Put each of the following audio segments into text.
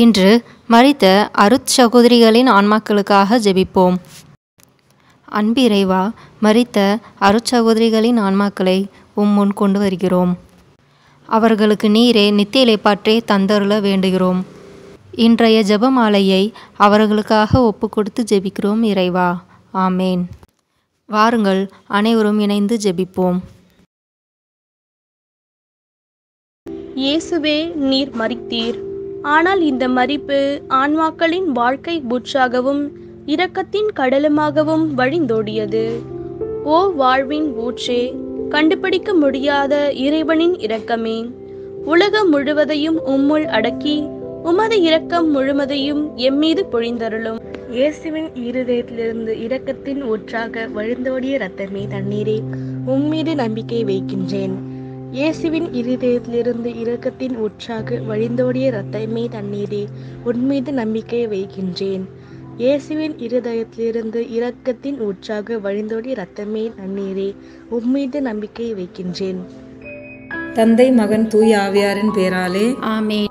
இன்று மரித்த அருட்சகோதரிகளின் ஆன்மாக்களுக்காக ஜெபிப்போம் அன்பு இறைவா மரித்த அருட்சகோதரிகளின் ஆன்மாக்களை உம் முன் கொண்டு வருகிறோம் அவர்களுக்கு நீரே நித்திய இலைப்பாற்றே தந்தருள வேண்டுகிறோம் இன்றைய ஜெபமாலையை அவர்களுக்காக ஒப்பு கொடுத்து ஜெபிக்கிறோம் இறைவா ஆமேன் வாருங்கள் அனைவரும் இணைந்து ஜெபிப்போம் இயேசுவே நீர் மரித்தீர் ஆனால் இந்த மரிப்பு ஆன்மாக்களின் வாழ்க்கை பூச்சாகவும் இரக்கத்தின் கடலுமாகவும் வழிந்தோடியது ஓ வாழ்வின் ஊற்றே கண்டுபிடிக்க முடியாத இறைவனின் இரக்கமே உலகம் முழுவதையும் உம்முள் அடக்கி உமது இரக்கம் முழுவதையும் எம்மீது பொழிந்தருளும் இயேசுவின் இருதயத்திலிருந்து இரக்கத்தின் ஊற்றாக வழிந்தோடிய இரத்தமே தண்ணீரே உம்மீது நம்பிக்கை வைக்கின்றேன் இயேசுவின் இருதயத்திலிருந்து இரக்கத்தின் ஊற்றாக வழிந்தோடிய இரத்தமே தண்ணீரே உன்மீது நம்பிக்கை வைக்கின்றேன் இயேசுவின் இருதயத்திலிருந்து இரக்கத்தின் ஊற்றாக வழிந்தோடிய இரத்தமே தண்ணீரே உம்மீது நம்பிக்கை வைக்கின்றேன் தந்தை மகன் தூய ஆவியாரின் பேராலே ஆமேன்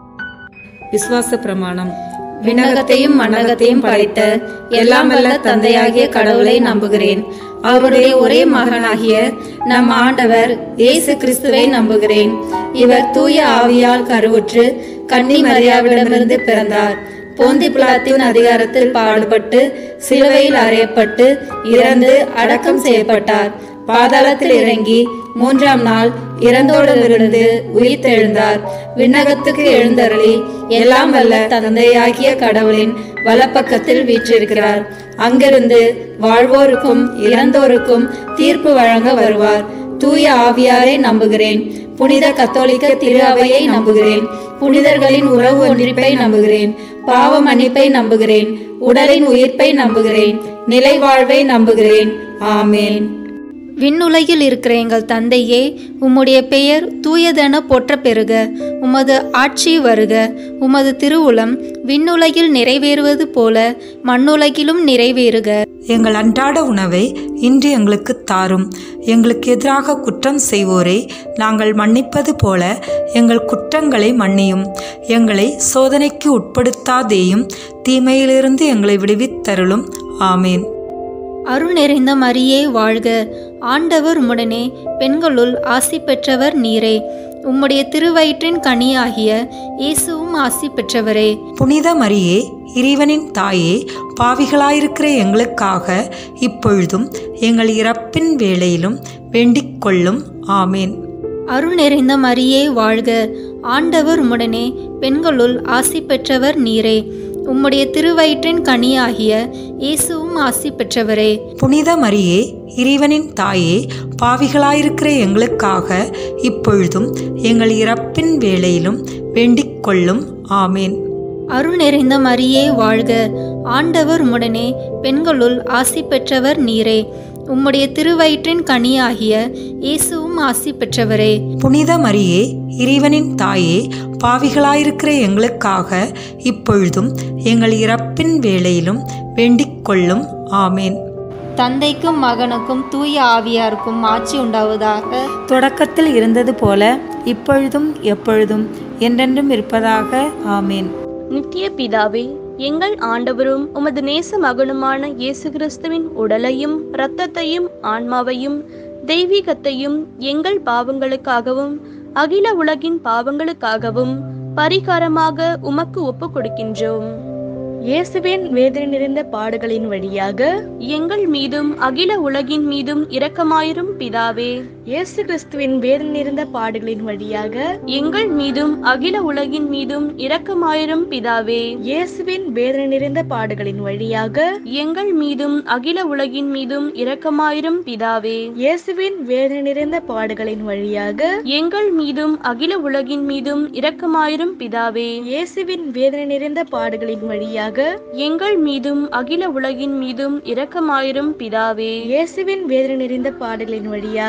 விசுவாச பிரமாணம் விண்ணகத்தையும் மண்ணகத்தையும் படைத்த எல்லாம் வல்ல தந்தையாகிய கடவுளை நம்புகிறேன் அவருடைய ஒரே மகனாகிய நம் ஆண்டவர் இயேசு கிறிஸ்துவை நம்புகிறேன் இவர் தூய ஆவியால் கருவுற்று கன்னி மரியாவிடமிருந்து பிறந்தார் போந்தி பிளாத்தின் அதிகாரத்தில் பாடுபட்டு சிலுவையில் அறையப்பட்டு இறந்து அடக்கம் செய்யப்பட்டார் பாதாளத்தில் இறங்கி மூன்றாம் நாள் இறந்தோடமிருந்து உயிர்த்தெழுந்தார் விண்ணகத்துக்கு எழுந்தருளி எல்லாம் வல்ல தந்தையாகிய கடவுளின் வலப்பக்கத்தில் வீற்றிருக்கிறார் அங்கிருந்து வாழ்வோருக்கும் இறந்தோருக்கும் தீர்ப்பு வழங்க வருவார் தூய ஆவியாரை நம்புகிறேன் புனித கத்தோலிக்க திரு அவையை நம்புகிறேன் புனிதர்களின் உறவு ஒன்றிப்பை நம்புகிறேன் பாவ மன்னிப்பை நம்புகிறேன் உடலின் உயிர்ப்பை நம்புகிறேன் நிலை வாழ்வை நம்புகிறேன் ஆமேன் விண்ணுலகில் இருக்கிற எங்கள் தந்தையே உம்முடைய பெயர் தூயதென போற்ற பெறுக உமது ஆட்சி வருக உமது திருவுளம் விண்ணுலகில் நிறைவேறுவது போல மண்ணுலகிலும் நிறைவேறுக எங்கள் அன்றாட உணவை இன்று எங்களுக்கு தாரும் எங்களுக்கு எதிராக குற்றம் செய்வோரை நாங்கள் மன்னிப்பது போல எங்கள் குற்றங்களை மன்னியும் எங்களை சோதனைக்கு உட்படுத்தாதேயும் தீமையிலிருந்து எங்களை விடுவித்தருளும் ஆமேன் அருள் நிறைந்த மரியே வாழ்க ஆண்டவர் உம்முடனே பெண்களுள் ஆசி பெற்றவர் நீரே உம்முடைய திருவயிற்றின் கனியாகிய இயேசுவும் ஆசி பெற்றவரே புனித மரியே இறைவனின் தாயே பாவிகளாயிருக்கிற எங்களுக்காக இப்பொழுதும் எங்கள் இறப்பின் வேளையிலும் வேண்டிக் கொள்ளும் ஆமேன் அருள் நிறைந்த மரியே வாழ்க ஆண்டவர் உம்முடனே பெண்களுள் ஆசி பெற்றவர் நீரே உம்முடைய திருவயிற்றின் கனியாகிய இயேசுவும் ஆசி பெற்றவரே புனித மரியே இறைவனின் தாயே பாவிகளாயிருக்கிற எங்களுக்காக இப்பொழுதும் எங்கள் இறப்பின் வேளையிலும் வேண்டிக் கொள்ளும் ஆமேன் அருள் நிறைந்த மரியே வாழ்க ஆண்டவர் உம்முடனே பெண்களுள் ஆசி பெற்றவர் நீரே உம்முடைய திருவயிற்றின் கனியாகிய இயேசுவும் ஆசி பெற்றவரே புனித மரியே இறைவனின் தாயே பாவிகளாயிருக்கிற எங்களுக்காக இப்பொழுதும் எங்கள் இறப்பின் வேளையிலும் வேண்டிக் கொள்ளும் ஆமேன் தந்தைக்கும் மகனுக்கும் தூய ஆவியாருக்கும் ஆட்சி உண்டாவதாக தொடக்கத்தில் இருந்தது போல இப்பொழுதும் எப்பொழுதும் என்றென்றும் இருப்பதாக ஆமேன் நித்திய பிதாவே எங்கள் ஆண்டவரும் உமது நேச மகனுமான இயேசு கிறிஸ்துவின் உடலையும் இரத்தத்தையும் ஆன்மாவையும் தெய்வீகத்தையும் எங்கள் பாவங்களுக்காகவும் அகில உலகின் பாவங்களுக்காகவும் பரிகாரமாக உமக்கு ஒப்பு கொடுக்கின்றோம் இயேசுவின் வேதனை நிறைந்த பாடுகளின் வழியாக எங்கள் மீதும் அகில உலகின் மீதும் இரக்கமாயிரும் பிதாவே இயேசு கிறிஸ்துவின் வேதனை நிறைந்த பாடுகளின் வழியாக எங்கள் மீதும் அகில உலகின் மீதும் இரக்கமாயிரும் பிதாவே இயேசுவின் வேதனை நிறைந்த பாடுகளின் வழியாக எங்கள் மீதும் அகில உலகின் மீதும் இரக்கமாயிரும் பிதாவே இயேசுவின் வேதனை நிறைந்த பாடுகளின் வழியாக எங்கள் மீதும் அகில உலகின் மீதும் இரக்கமாயிரும் பிதாவே இயேசுவின் வேதனை நிறைந்த பாடுகளின் வழியாக எங்கள் மீதும் அகில உலகின் மீதும் இரக்கமாயிரும் பிதாவே இயேசுவின் வேதனை நிறைந்த பாடுகளின் வழியாக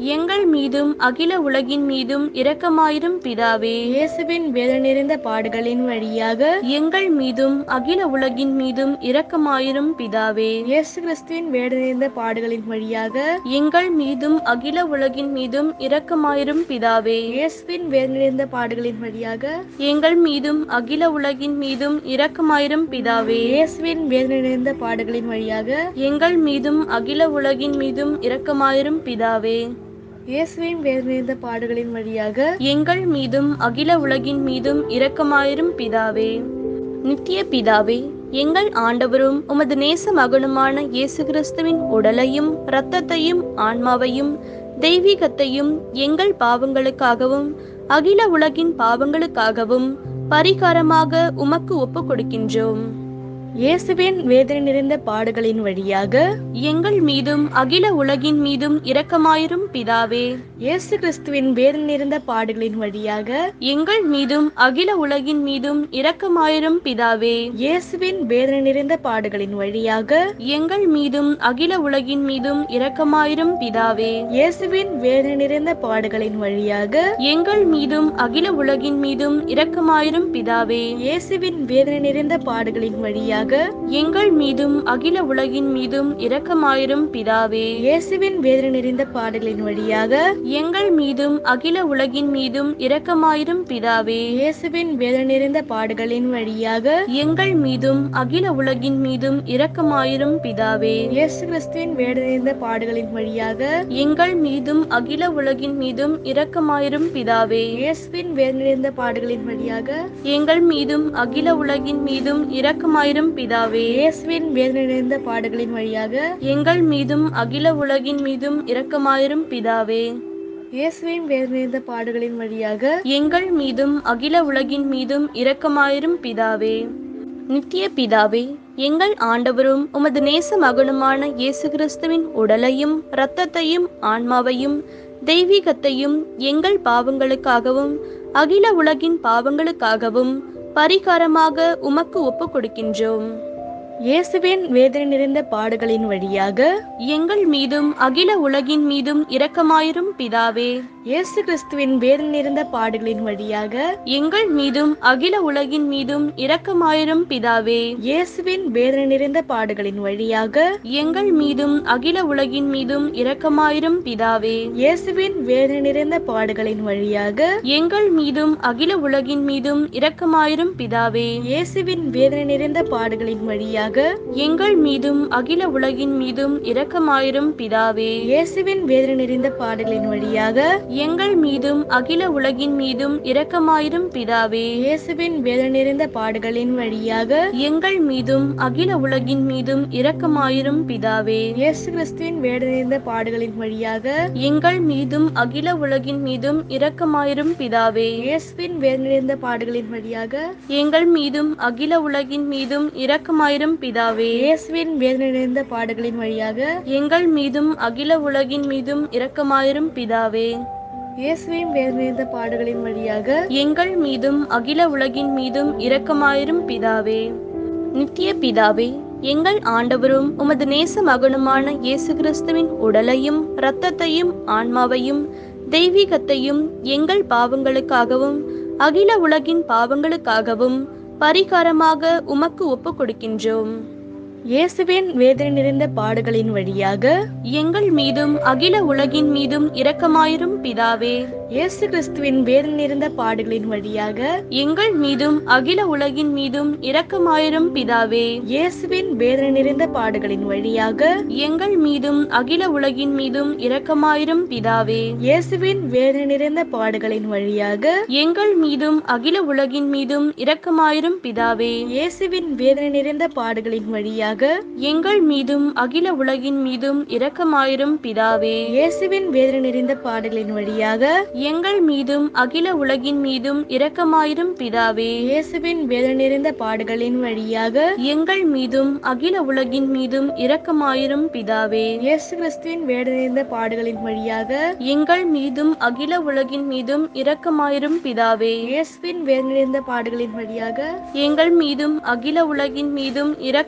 எங்கள் மீதும் அகில உலகின் மீதும் இரக்கமாயிரும் பிதாவே இயேசுவின் வேதனை நிறைந்த பாடுகளின் வழியாக எங்கள் மீதும் அகில உலகின் மீதும் இரக்கமாயிரும் பிதாவே இயேசு கிறிஸ்துவின் வேதனை நிறைந்த பாடுகளின் வழியாக எங்கள் மீதும் அகில உலகின் மீதும் இரக்கமாயிரும் பிதாவே இயேசுவின் வேதனை நிறைந்த பாடுகளின் வழியாக எங்கள் மீதும் அகில உலகின் மீதும் இரக்கமாயிரும் பிதாவே இயேசுவின் வேதனை நிறைந்த பாடுகளின் வழியாக எங்கள் மீதும் அகில உலகின் மீதும் இரக்கமாயிரும் பிதாவே இயேசுவின் வேதனை நிறைந்த பாடுகளின் வழியாக எங்கள் மீதும் அகில உலகின் மீதும் இரக்கமாயிரும் பிதாவே நித்திய பிதாவே எங்கள் ஆண்டவரும் உமது நேச மகனுமான இயேசு கிறிஸ்துவின் உடலையும் இரத்தத்தையும் ஆன்மாவையும் தெய்வீகத்தையும் எங்கள் பாவங்களுக்காகவும் அகில உலகின் பாவங்களுக்காகவும் பரிகாரமாக உமக்கு ஒப்புக் கொடுக்கின்றோம் இயேசுவின் வேதனை நிறைந்த பாடுகளின் வழியாக எங்கள் மீதும் அகில உலகின் மீதும் இரக்கமாயிரும் பிதாவே இயேசு கிறிஸ்துவின் வேதனை நிறைந்த பாடுகளின் வழியாக எங்கள் மீதும் அகில உலகின் மீதும் இரக்கமாயிரும் பிதாவே இயேசுவின் வேதனை நிறைந்த பாடுகளின் வழியாக எங்கள் மீதும் அகில உலகின் மீதும் இரக்கமாயிரும் பிதாவே இயேசுவின் வேதனை நிறைந்த பாடுகளின் வழியாக எங்கள் மீதும் அகில உலகின் மீதும் இரக்கமாயிரும் பிதாவே இயேசுவின் வேதனை நிறைந்த பாடுகளின் வழியாக எங்கள் மீதும் அகில உலகின் மீதும் இரக்கமாயிரும் பிதாவே இயேசுவின் வேதனை நிறைந்த பாடுகளின் வழியாக எங்கள் மீதும் அகில உலகின் மீதும் இரக்கமாயிரும் பிதாவே இயேசுவின் வேதனை நிறைந்த பாடுகளின் வழியாக எங்கள் மீதும் அகில உலகின் மீதும் இரக்கமாயிரும் பிதாவே இயேசு கிறிஸ்துவின் வேதனை நிறைந்த பாடுகளின் வழியாக எங்கள் மீதும் அகில உலகின் மீதும் இரக்கமாயிரும் பிதாவே இயேசுவின் வேதனை நிறைந்த பாடுகளின் வழியாக எங்கள் மீதும் அகில உலகின் மீதும் இரக்கமாயிரும் பிதாவே இயேசுவின் வேதனை நிறைந்த பாடுகளின் வழியாக எங்கள் மீதும் அகில உலகின் மீதும் இரக்கமாயிரும் பிதாவே இயேசுவின் வேதனை நிறைந்த பாடுகளின் வழியாக எங்கள் மீதும் அகில உலகின் மீதும் இரக்கமாயிரும் பிதாவே நித்திய பிதாவே எங்கள் ஆண்டவரும் உமது நேச மகனுமான இயேசு கிறிஸ்துவின் உடலையும் இரத்தத்தையும் ஆன்மாவையும் தெய்வீகத்தையும் எங்கள் பாவங்களுக்காகவும் அகில உலகின் பாவங்களுக்காகவும் பரிகாரமாக உமக்கு ஒப்புக் கொடுக்கின்றோம் இயேசுவின் வேதனை நிறைந்த பாடுகளின் வழியாக எங்கள் மீதும் அகில உலகின் மீதும் இரக்கமாயிரும் பிதாவே இயேசு கிறிஸ்துவின் வேதனை நிறைந்த பாடுகளின் வழியாக எங்கள் மீதும் அகில உலகின் மீதும் இரக்கமாயிரும் பிதாவே இயேசுவின் வேதனை நிறைந்த பாடுகளின் வழியாக எங்கள் மீதும் அகில உலகின் மீதும் இரக்கமாயிரும் பிதாவே இயேசுவின் வேதனை நிறைந்த பாடுகளின் வழியாக எங்கள் மீதும் அகில உலகின் மீதும் இரக்கமாயிரும் பிதாவே இயேசுவின் வேதனை நிறைந்த பாடுகளின் வழியாக எங்கள் மீதும் அகில உலகின் மீதும் இரக்கமாயிரும் பிதாவே இயேசுவின் வேதனை நிறைந்த பாடுகளின் வழியாக எங்கள் மீதும் அகில உலகின் மீதும் இரக்கமாயிரும் பிதாவே இயேசுவின் வேதனை நிறைந்த பாடுகளின் வழியாக எங்கள் மீதும் அகில உலகின் மீதும் இரக்கமாயிரும் பிதாவே இயேசு கிறிஸ்துவின் வேதனை நிறைந்த பாடுகளின் வழியாக எங்கள் மீதும் அகில உலகின் மீதும் இரக்கமாயிரும் பிதாவே இயேசுவின் வேதனை நிறைந்த பாடுகளின் வழியாக எங்கள் மீதும் அகில உலகின் மீதும் இரக்கமாயிரும் பிதாவே இயேசுவின் வேதனை நிறைந்த பாடுகளின் வழியாக எங்கள் மீதும் அகில உலகின் மீதும் இரக்கமாயிரும் பிதாவே இயேசுவின் வேதனை நிறைந்த பாடுகளின் வழியாக எங்கள் மீதும் அகில உலகின் மீதும் இரக்கமாயிரும் பிதாவே நித்திய பிதாவே எங்கள் ஆண்டவரும் உமது நேச மகனுமான இயேசு கிறிஸ்துவின் உடலையும் இரத்தத்தையும் ஆன்மாவையும் தெய்வீகத்தையும் எங்கள் பாவங்களுக்காகவும் அகில உலகின் பாவங்களுக்காகவும் பரிகாரமாக உமக்கு ஒப்புக் கொடுக்கின்றோம் இயேசுவின் வேதனை நிறைந்த பாடுகளின் வழியாக எங்கள் மீதும் அகில உலகின் மீதும் இரக்கமாயிரும் பிதாவே இயேசு கிறிஸ்துவின் வேதனை நிறைந்த பாடுகளின் வழியாக எங்கள் மீதும் அகில உலகின் மீதும் இரக்கமாயிரும் பிதாவே இயேசுவின் வேதனை நிறைந்த பாடுகளின் வழியாக எங்கள் மீதும் அகில உலகின் மீதும் இரக்கமாயிரும் பிதாவே இயேசுவின் வேதனை நிறைந்த பாடுகளின் வழியாக எங்கள் மீதும் அகில உலகின் மீதும் இரக்கமாயிரும் பிதாவே இயேசுவின் வேதனை நிறைந்த பாடுகளின் வழியாக எங்கள் மீதும் அகில உலகின் மீதும் இரக்கமாயிரும் பிதாவே இயேசுவின் வேதனை நிறைந்த பாடுகளின் வழியாக எங்கள் மீதும் அகில உலகின் மீதும் இரக்கமாயிரும் பிதாவே இயேசுவின் வேதனை நிறைந்த பாடுகளின் வழியாக எங்கள் மீதும் அகில உலகின் மீதும் இரக்கமாயிரும் பிதாவே இயேசு கிறிஸ்துவின் வேதனை நிறைந்த பாடுகளின் வழியாக எங்கள் மீதும் அகில உலகின் மீதும் இரக்கமாயிரும் பிதாவே இயேசுவின் வேதனை நிறைந்த பாடுகளின் வழியாக எங்கள் மீதும் அகில உலகின் மீதும் இரக்கமாயிரும்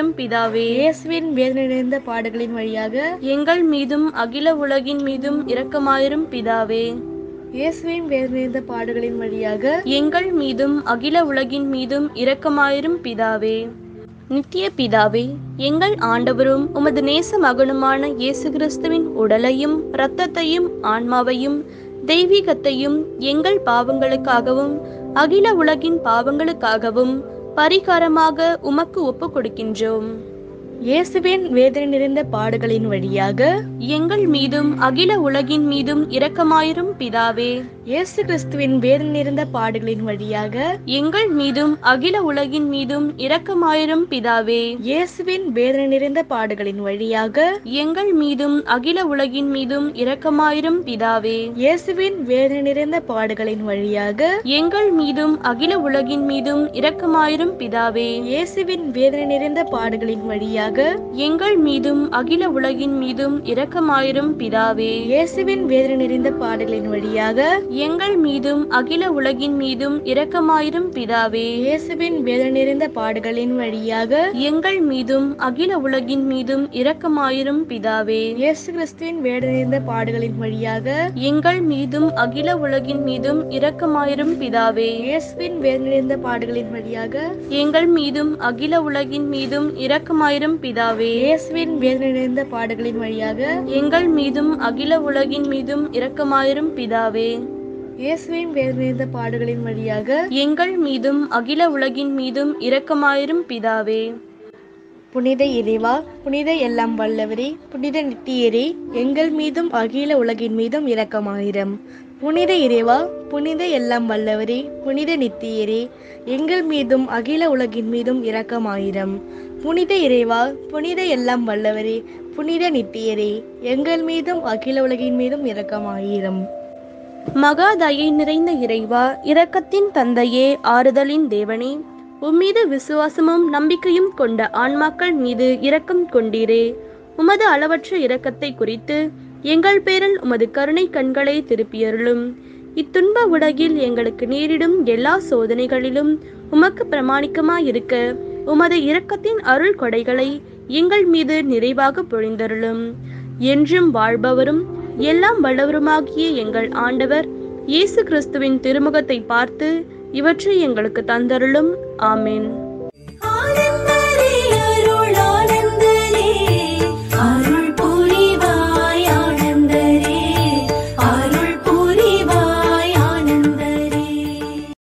இரக்கமாயிரும் பிதாவே இயேசுவின் வேதனை நிறைந்த பாடுகளின் வழியாக எங்கள் மீதும் அகில உலகின் மீதும் இரக்கமாயிரும் பிதாவே இயேசுவின் வேதனை நிறைந்த பாடுகளின் வழியாக எங்கள் மீதும் அகில உலகின் மீதும் இரக்கமாயிரும் பிதாவே நித்திய பிதாவே எங்கள் ஆண்டவரும் உமது நேச மகனுமான இயேசு கிறிஸ்துவின் உடலையும் இரத்தத்தையும் ஆன்மாவையும் தெய்வீகத்தையும் எங்கள் பாவங்களுக்காகவும் அகில உலகின் பாவங்களுக்காகவும் பரிகாரமாக உமக்கு ஒப்புக் கொடுக்கின்றோம் இயேசுவின் வேதனை நிறைந்த பாடுகளின் வழியாக எங்கள் மீதும் அகில உலகின் மீதும் இரக்கமாயிரும் பிதாவே இயேசு கிறிஸ்துவின் வேதனை நிறைந்த பாடுகளின் வழியாக எங்கள் மீதும் அகில உலகின் மீதும் இரக்கமாயிரும் பிதாவே இயேசுவின் வேதனை நிறைந்த பாடுகளின் வழியாக எங்கள் மீதும் அகில உலகின் மீதும் இரக்கமாயிரும் பிதாவே இயேசுவின் வேதனை நிறைந்த பாடுகளின் வழியாக எங்கள் மீதும் அகில உலகின் மீதும் இரக்கமாயிரும் பிதாவே இயேசுவின் வேதனை நிறைந்த பாடுகளின் வழியாக எங்கள் மீதும் அகில உலகின் மீதும் இரக்கமாயிரும் பிதாவே இயேசுவின் வேதனை நிறைந்த பாடுகளின் வழியாக எங்கள் மீதும் அகில உலகின் மீதும் இரக்கமாயிரும் பிதாவே இயேசுவின் வேதனை நிறைந்த பாடுகளின் வழியாக எங்கள் மீதும் அகில உலகின் மீதும் இரக்கமாயிரும் பிதாவே இயேசு கிறிஸ்துவின் வேதனை நிறைந்த பாடுகளின் வழியாக எங்கள் மீதும் அகில உலகின் மீதும் இரக்கமாயிரும் பிதாவே இயேசுவின் வேதனை நிறைந்த பாடுகளின் வழியாக எங்கள் மீதும் அகில உலகின் மீதும் இரக்கமாயிரும் பிதாவே இயேசுவின் வேதனை நிறைந்த பாடுகளின் வழியாக எங்கள் மீதும் அகில உலகின் மீதும் இரக்கமாயிரும் பிதாவே இயேசுவின் வேதனை நிறைந்த பாடுகளின் வழியாக எங்கள் மீதும் அகில உலகின் மீதும் இரக்கமாயிரும் பிதாவே புனித இறைவா புனித எல்லாம் வல்லவரே புனித நித்தியரே எங்கள் மீதும் அகில உலகின் மீதும் இரக்கமாயிரம் புனித இறைவா புனித எல்லாம் வல்லவரே புனித நித்தியரே எங்கள் மீதும் அகில உலகின் மீதும் இரக்கமாயிரம் புனித இறைவா புனித எல்லாம் வல்லவரே புனித நித்தியரே எங்கள் மீதும் அகில உலகின் மீதும் இரக்கமாயிரம் மகா தயை நிறைந்த இறைவா இரக்கத்தின் தந்தையே ஆறுதலின் தேவனே உம்மீது விசுவாசமும் நம்பிக்கையும் கொண்ட ஆன்மாக்கள் மீது இரக்கம் கொண்டீரே உமது அளவற்ற இரக்கத்தை குறித்து எங்கள் பேரில் உமது கருணை கண்களை திருப்பியருளும் இத்துன்ப உலகில் எங்களுக்கு நேரிடும் எல்லா சோதனைகளிலும் உமக்கு பிரமாணிக்கமாயிருக்க உமது இரக்கத்தின் அருள் கொடைகளை எங்கள் மீது நிறைவாக பொழிந்தருளும் என்றும் வாழ்பவரும் எல்லாம் வல்லவருமாகிய எங்கள் ஆண்டவர் இயேசு கிறிஸ்துவின் திருமுகத்தை பார்த்து இவற்றை எங்களுக்கு தந்தருளும் ஆமென்